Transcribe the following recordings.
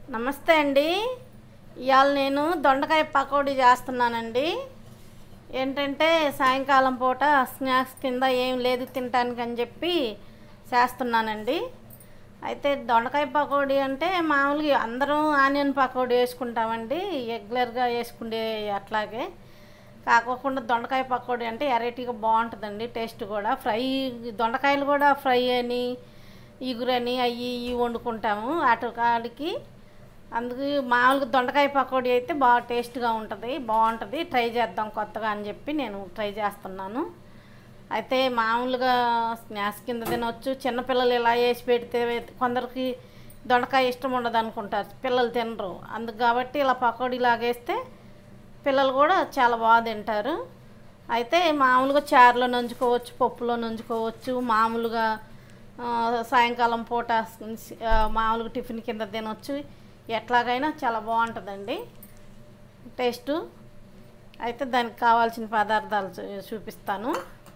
నమస్తే అండి ఇవాళ నేను దొండకాయ పకోడీ చేస్తున్నానండి ఏంటంటే సాయంకాలం పూట స్నాక్స్ కింద ఏం లేదు తినటానికి అని చెప్పి చేస్తున్నానండి అయితే దొండకాయ పకోడీ అంటే మామూలుగా అందరం ఆనియన్ పకోడీ వేసుకుంటామండి రెగ్యులర్గా వేసుకునే అట్లాగే కాకోకుండా దొండకాయ పకోడీ అంటే వెరైటీగా బాగుంటుందండి టేస్ట్ కూడా ఫ్రై దొండకాయలు కూడా ఫ్రై అని ఇగురని అవి ఇవి వండుకుంటాము అటు కాడికి అందుకు మామూలుగా దొండకాయ పకోడీ అయితే బాగా టేస్ట్గా ఉంటుంది బాగుంటుంది ట్రై చేద్దాం కొత్తగా అని చెప్పి నేను ట్రై చేస్తున్నాను అయితే మామూలుగా స్నాక్స్ కింద తినవచ్చు చిన్నపిల్లలు ఇలా వేసి పెడితే కొందరికి దొండకాయ ఇష్టం ఉండదు అనుకుంటారు పిల్లలు తినరు అందుకు కాబట్టి ఇలా పకోడీ లాగేస్తే పిల్లలు కూడా చాలా బాగా తింటారు అయితే మామూలుగా చారులో నంచుకోవచ్చు పప్పులో నంచుకోవచ్చు మామూలుగా ఆ, సాయంకాలం పూట ఆ, మామూలుగా టిఫిన్ కింద తినొచ్చు ఎట్లాగైనా చాలా బాగుంటుందండి టేస్టు అయితే దానికి కావాల్సిన పదార్థాలు చూ- చూపిస్తాను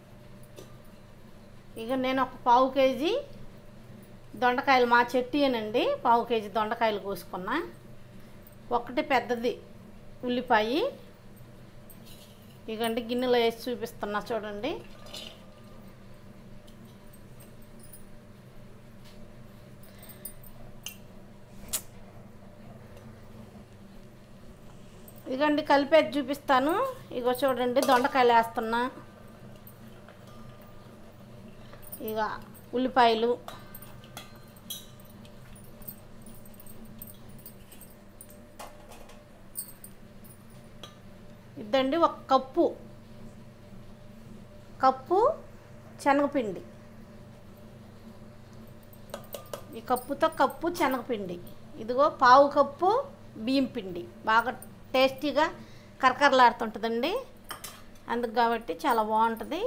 ఇక నేను ఒక పావు కేజీ దొండకాయలు మా చెట్టియేనండి పావు కేజీ దొండకాయలు కోసుకున్నా ఒకటి పెద్దది ఉల్లిపాయ ఇగండి గిన్నెలో వేసి చూపిస్తున్నా చూడండి ఇదిగండి కలిపేది చూపిస్తాను ఇగో చూడండి దొండకాయలు వేస్తున్నా ఇక ఉల్లిపాయలు ఇద్దండి ఒక కప్పు కప్పు శనగపిండి ఈ కప్పుతో కప్పు శనగపిండి ఇదిగో పావు కప్పు బియ్యం పిండి బాగా టేస్టీగా కరకరలాడుతుంటుందండి అందుకు కాబట్టి చాలా బాగుంటుంది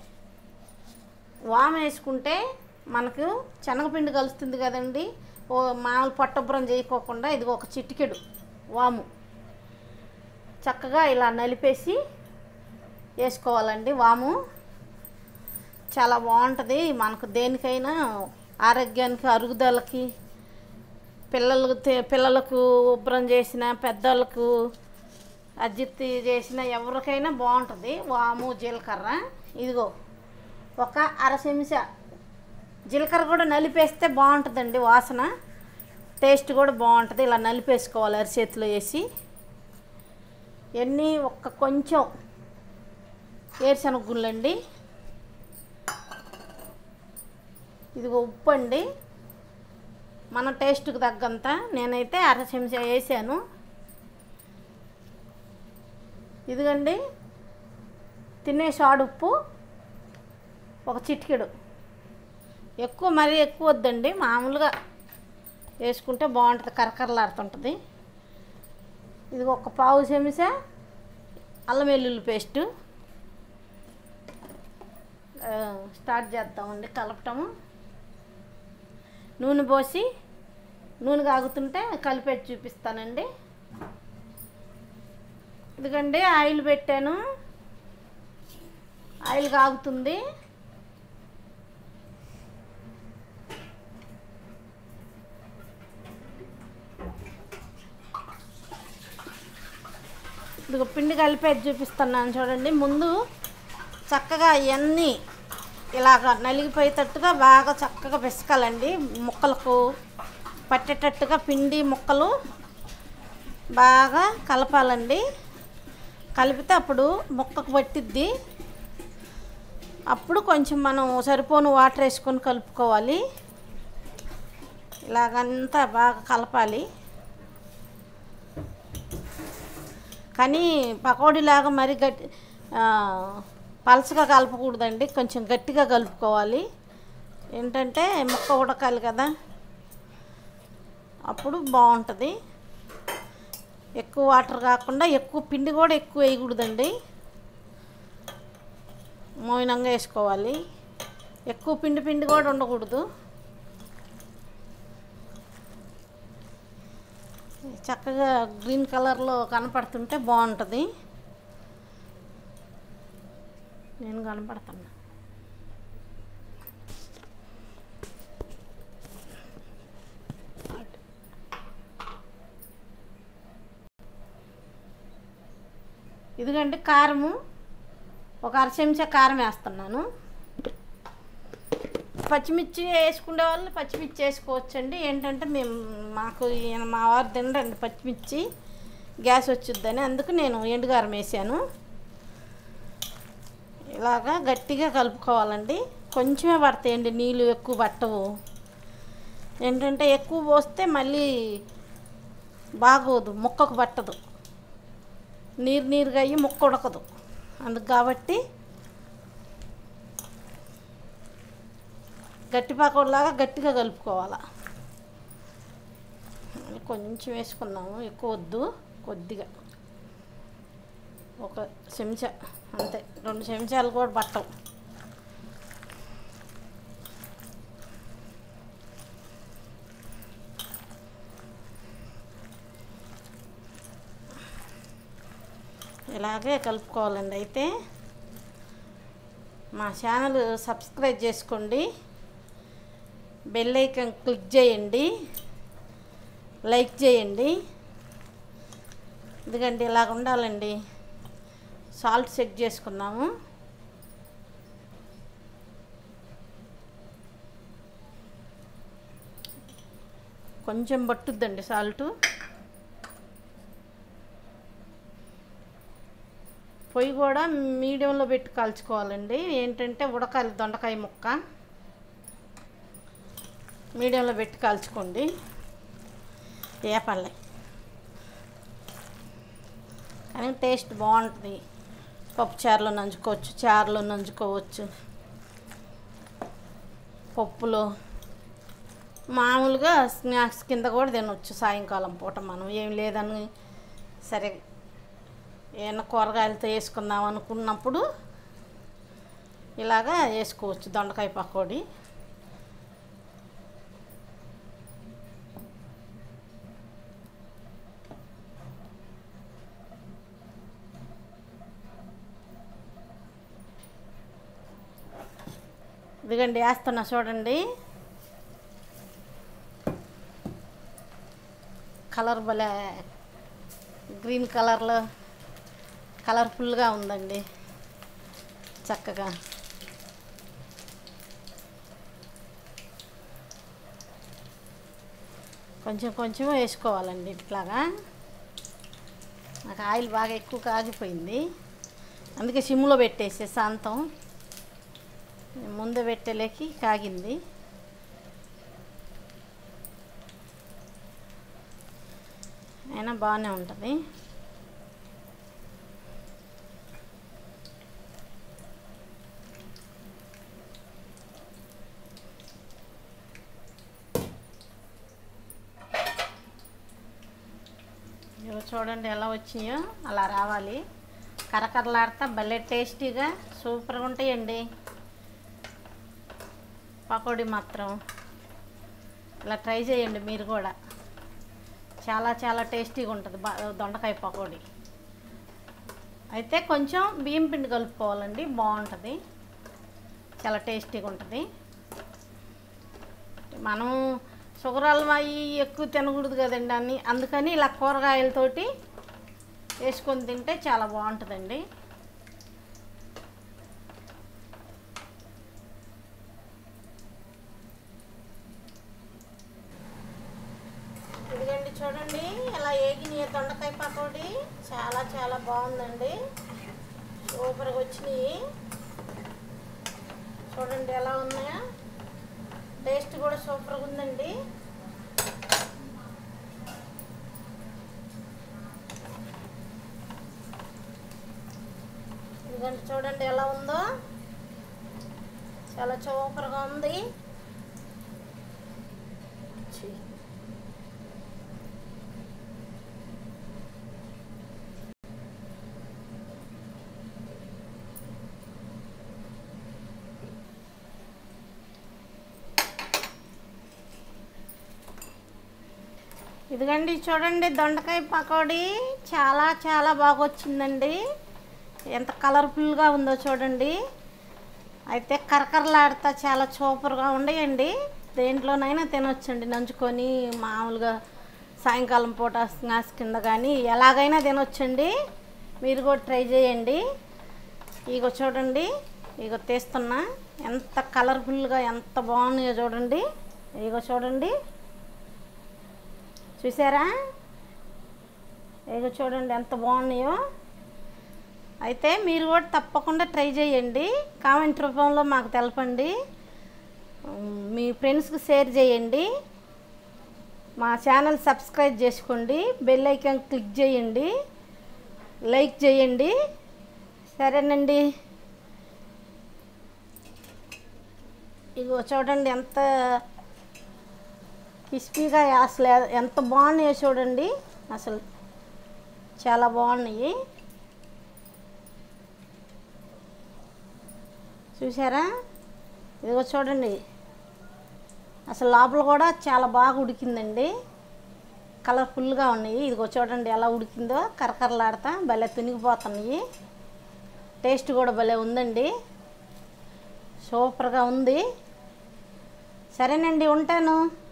వామ వేసుకుంటే మనకు శనగపిండి కలుస్తుంది కదండి ఓ మామూలు పట్టభ్రం చేయకోకుండా ఇది ఒక చిటికెడు వాము చక్కగా ఇలా నలిపేసి వేసుకోవాలండి వాము చాలా బాగుంటుంది మనకు దేనికైనా ఆరోగ్యానికి అరుగుదలకి పిల్లలకు తే- పిల్లలకు ఉబ్బరం చేసిన పెద్దలకు అజిత్తి చేసిన ఎవరికైనా బాగుంటుంది వాము జీలకర్ర ఇదిగో ఒక అర చెంచా జీలకర్ర కూడా నలిపేస్తే బాగుంటుందండి వాసన టేస్ట్ కూడా బాగుంటుంది ఇలా నలిపేసుకోవాలి అరిచేతిలో వేసి ఎన్ని ఒక్క కొంచెం వేరుశనగ గుళ్ళండి ఇదిగో ఉప్పు అండి మన టేస్ట్కి తగ్గంత నేనైతే అర చెంచా వేసాను ఇదిగండి తినే సాడు ఉప్పు ఒక చిటికెడు ఎక్కువ మరీ ఎక్కువ వద్దండి మామూలుగా వేసుకుంటే బాగుంటుంది కరకరలాడుతుంటుంది ఇది ఒక పావు చెంచా అల్లం వెల్లుల్లి పేస్టు ఆ, స్టార్ట్ చేద్దామండి కలపటము నూనె పోసి నూనె కాగుతుంటే కలిపేసి చూపిస్తానండి ఇదిగండి ఆయిల్ పెట్టాను ఆయిల్ కాగుతుంది ఇదిగో పిండి కలిపేది చూపిస్తున్నాను చూడండి ముందు చక్కగా ఇవన్నీ ఇలాగ నలిగిపోయేటట్టుగా బాగా చక్కగా పిసకాలండి ముక్కలకు పట్టేటట్టుగా పిండి ముక్కలు బాగా కలపాలండి కలిపితే అప్పుడు ముక్కకు పట్టిద్ది అప్పుడు కొంచెం మనం సరిపోను వాటర్ వేసుకొని కలుపుకోవాలి ఇలాగంతా బాగా కలపాలి కానీ పకోడీలాగా మరి గట్టి ఆ, పలచగా కలపకూడదండి కొంచెం గట్టిగా కలుపుకోవాలి ఏంటంటే ముక్క ఉడకాలి కదా అప్పుడు బాగుంటుంది ఎక్కువ వాటర్ కాకుండా ఎక్కువ పిండి కూడా ఎక్కువ వేయకూడదండి మోయినంగా వేసుకోవాలి ఎక్కువ పిండి పిండి కూడా ఉండకూడదు చక్కగా గ్రీన్ కలర్లో కనపడుతుంటే బాగుంటుంది నేను కనపడుతున్నా ఇదిగండి కారము ఒక అర చెంచా కారం వేస్తున్నాను పచ్చిమిర్చి వేసుకునే వాళ్ళు పచ్చిమిర్చి వేసుకోవచ్చండి ఏంటంటే మేము మాకు ఈయన మా వారు తినరండి పచ్చిమిర్చి గ్యాస్ వచ్చిద్దని అందుకు నేను ఎండుగారం వేసాను ఇలాగా గట్టిగా కలుపుకోవాలండి కొంచెమే పడతాయండి నీళ్ళు ఎక్కువ పట్టవు ఏంటంటే ఎక్కువ పోస్తే మళ్ళీ బాగోదు ముక్కకు పట్టదు నీరు నీరుగా అయ్యి ముక్క ఉడకదు అందుకు కాబట్టి గట్టి పాకోలాగా గట్టిగా కలుపుకోవాలి కొంచెం వేసుకున్నాము ఎక్కువ వద్దు కొద్దిగా ఒక చెంచా అంతే రెండు చెంచాలు కూడా పట్టవు ఇలాగే కలుపుకోవాలండి అయితే మా ఛానల్ సబ్స్క్రైబ్ చేసుకోండి బెల్ ఐకాన్ క్లిక్ చేయండి లైక్ చేయండి ఎందుకంటే ఇలాగ ఉండాలండి సాల్ట్ చెక్ చేసుకున్నాము కొంచెం పట్టుద్దండి సాల్టు పొయ్యి కూడా మీడియంలో పెట్టి కాల్చుకోవాలండి ఏంటంటే ఉడకాలి దొండకాయ ముక్క మీడియంలో పెట్టి కాల్చుకోండి ఏపల్లె కానీ టేస్ట్ బాగుంటుంది పప్పు చారులో నంచుకోవచ్చు చారులో నంచుకోవచ్చు పప్పులో మామూలుగా స్నాక్స్ కింద కూడా తినొచ్చు సాయంకాలం పూట మనం ఏం లేదని సరే ఏమైనా కూరగాయలతో వేసుకుందాం అనుకున్నప్పుడు ఇలాగా వేసుకోవచ్చు దొండకాయ పకోడీ ఇదిగండి వేస్తున్నా చూడండి కలర్ భలే గ్రీన్ కలర్లో కలర్ఫుల్గా ఉందండి చక్కగా కొంచెం కొంచెం వేసుకోవాలండి ఇట్లాగా నాకు ఆయిల్ బాగా ఎక్కువ కాగిపోయింది అందుకే సిమ్లో పెట్టేసే శాంతం ముందు పెట్టలేకి కాగింది అయినా బాగానే ఉంటుంది ఇవి చూడండి ఎలా వచ్చినాయో అలా రావాలి కరకరలాడుతా భలే టేస్టీగా సూపర్గా ఉంటాయండి పకోడీ మాత్రం ఇలా ట్రై చేయండి మీరు కూడా చాలా చాలా టేస్టీగా ఉంటుంది బా దొండకాయ పకోడీ అయితే కొంచెం బియ్యం పిండి కలుపుకోవాలండి బాగుంటుంది చాలా టేస్టీగా ఉంటుంది మనం షుగర్ హల్వా అవి ఎక్కువ తినకూడదు కదండి అన్ని అందుకని ఇలా కూరగాయలతోటి వేసుకొని తింటే చాలా బాగుంటుందండి ఇదిగండి చూడండి ఇలా ఏగినాయి దొండకాయ పకోడీ చాలా చాలా బాగుందండి సూపర్గా వచ్చినాయి చూడండి ఎలా ఉన్నాయా టేస్ట్ కూడా సూపర్గా ఉందండి ఇదిగండి చూడండి ఎలా ఉందో చాలా సూపర్గా ఉంది ఛీ. ఇదిగండి చూడండి దొండకాయ పకోడీ చాలా చాలా బాగా వచ్చిందండి ఎంత కలర్ఫుల్గా ఉందో చూడండి అయితే కరకరలాడుతా చాలా సూపర్గా ఉండయండి దేంట్లోనైనా తినొచ్చండి నంచుకొని మామూలుగా సాయంకాలం పూట స్నాక్స్ కింద కానీ ఎలాగైనా తినొచ్చండి మీరు కూడా ట్రై చేయండి ఇగో చూడండి ఇగో తీస్తున్నా ఎంత కలర్ఫుల్గా ఎంత బాగున్నాయో చూడండి ఇగో చూడండి చూసారా ఇగో చూడండి ఎంత బాగున్నాయో అయితే మీరు కూడా తప్పకుండా ట్రై చేయండి కామెంట్ రూపంలో మాకు తెలపండి ఉమ్, మీ ఫ్రెండ్స్కి షేర్ చేయండి మా ఛానల్ సబ్స్క్రైబ్ చేసుకోండి బెల్ ఐకాన్ క్లిక్ చేయండి లైక్ చేయండి సరేనండి ఇగో చూడండి ఎంత క్రిస్పీగా అసలు ఎంత బాగున్నాయో చూడండి అసలు చాలా బాగున్నాయి చూసారా ఇదిగో చూడండి అసలు లోపల కూడా చాలా బాగా ఉడికిందండి కలర్ఫుల్గా ఉన్నాయి ఇదిగో చూడండి ఎలా ఉడికిందో కరకరలాడతా భలే తునిగిపోతున్నాయి టేస్ట్ కూడా భలే ఉందండి సూపర్గా ఉంది సరేనండి ఉంటాను